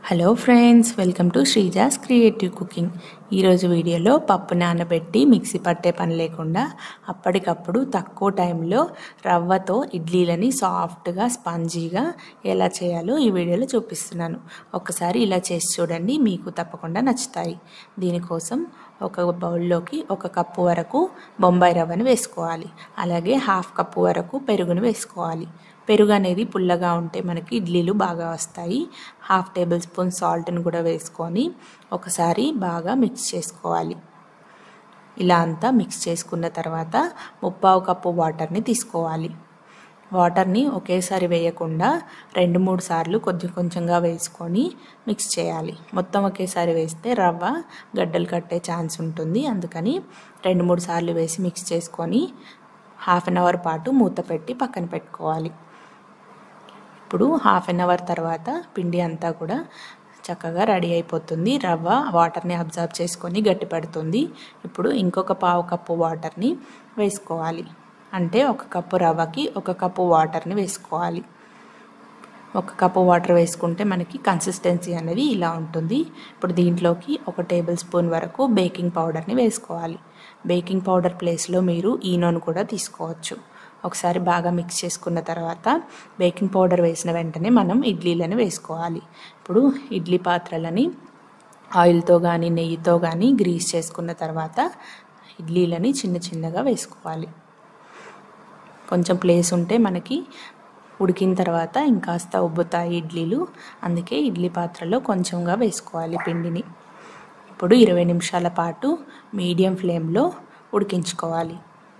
hello friends welcome to Sreeja's creative cooking ఈరోజు వీడియోలో పప్పు నానబెట్టి మిక్సీ పట్టే పని లేకుండా అప్పటికప్పుడు తక్కువ టైంలో రవ్వతో ఇడ్లీలని సాఫ్ట్గా స్పంజీగా ఎలా చేయాలో ఈ వీడియోలో చూపిస్తున్నాను ఒకసారి ఇలా చేసి చూడండి మీకు తప్పకుండా నచ్చుతాయి దీనికోసం ఒక బౌల్లోకి ఒక కప్పు వరకు బొంబాయి రవ్వని వేసుకోవాలి అలాగే హాఫ్ కప్పు వరకు పెరుగుని వేసుకోవాలి పెరుగు అనేది పుల్లగా ఉంటే మనకి ఇడ్లీలు బాగా వస్తాయి హాఫ్ టేబుల్ స్పూన్ సాల్ట్ని కూడా వేసుకొని ఒకసారి బాగా మిక్స్ చేసుకోవాలి ఇలా అంతా మిక్స్ చేసుకున్న తర్వాత ముప్పావు కప్పు వాటర్ని తీసుకోవాలి వాటర్ని ఒకేసారి వేయకుండా రెండు మూడు సార్లు కొంచెం కొంచెంగా వేసుకొని మిక్స్ చేయాలి మొత్తం ఒకేసారి వేస్తే రవ్వ గడ్డలు కట్టే ఛాన్స్ ఉంటుంది అందుకని రెండు మూడు సార్లు వేసి మిక్స్ చేసుకొని హాఫ్ అన్ అవర్ పాటు మూత పెట్టి పక్కన పెట్టుకోవాలి ఇప్పుడు హాఫ్ అన్ అవర్ తర్వాత పిండి అంతా కూడా చక్కగా రెడీ అయిపోతుంది రవ్వ వాటర్ని అబ్జర్వ్ చేసుకొని గట్టి పడుతుంది ఇప్పుడు ఇంకొక పావు కప్పు వాటర్ని వేసుకోవాలి అంటే ఒక కప్పు రవ్వకి ఒక కప్పు వాటర్ని వేసుకోవాలి ఒక కప్పు వాటర్ వేసుకుంటే మనకి కన్సిస్టెన్సీ అనేది ఇలా ఉంటుంది ఇప్పుడు దీంట్లోకి ఒక టేబుల్ స్పూన్ వరకు బేకింగ్ పౌడర్ని వేసుకోవాలి బేకింగ్ పౌడర్ ప్లేస్లో మీరు ఈనోను కూడా తీసుకోవచ్చు ఒకసారి బాగా మిక్స్ చేసుకున్న తర్వాత బేకింగ్ పౌడర్ వేసిన వెంటనే మనం ఇడ్లీలను వేసుకోవాలి ఇప్పుడు ఇడ్లీ పాత్రలని ఆయిల్తో కానీ నెయ్యితో కానీ గ్రీస్ చేసుకున్న తర్వాత ఇడ్లీలని చిన్న చిన్నగా వేసుకోవాలి కొంచెం ప్లేస్ ఉంటే మనకి ఉడికిన తర్వాత ఇంకాస్త ఉబ్బుతాయి ఇడ్లీలు అందుకే ఇడ్లీ పాత్రలో కొంచెంగా వేసుకోవాలి పిండిని ఇప్పుడు ఇరవై నిమిషాల పాటు మీడియం ఫ్లేమ్లో ఉడికించుకోవాలి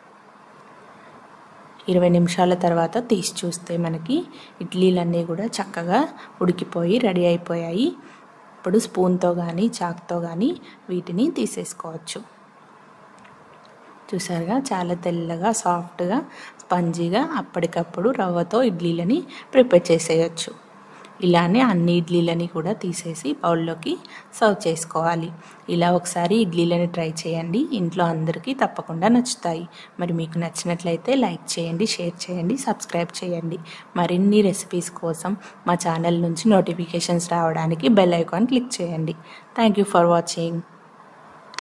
ఇరవై నిమిషాల తర్వాత తీసి చూస్తే మనకి ఇడ్లీలన్నీ కూడా చక్కగా ఉడికిపోయి రెడీ అయిపోయాయి ఇప్పుడు స్పూన్తో కానీ చాక్తో కానీ వీటిని తీసేసుకోవచ్చు చూసారుగా చాలా తెల్లగా సాఫ్ట్గా స్పంజీగా అప్పటికప్పుడు రవ్వతో ఇడ్లీలని ప్రిపేర్ చేసేయచ్చు ఇలానే అన్ని ఇడ్లీలని కూడా తీసేసి బౌల్లోకి సర్వ్ చేసుకోవాలి ఇలా ఒకసారి ఇడ్లీలని ట్రై చేయండి ఇంట్లో అందరికీ తప్పకుండా నచ్చుతాయి మరి మీకు నచ్చినట్లయితే లైక్ చేయండి షేర్ చేయండి సబ్స్క్రైబ్ చేయండి మరిన్ని రెసిపీస్ కోసం మా ఛానల్ నుంచి నోటిఫికేషన్స్ రావడానికి బెల్ ఐకాన్ క్లిక్ చేయండి థ్యాంక్ యూ ఫర్ వాచింగ్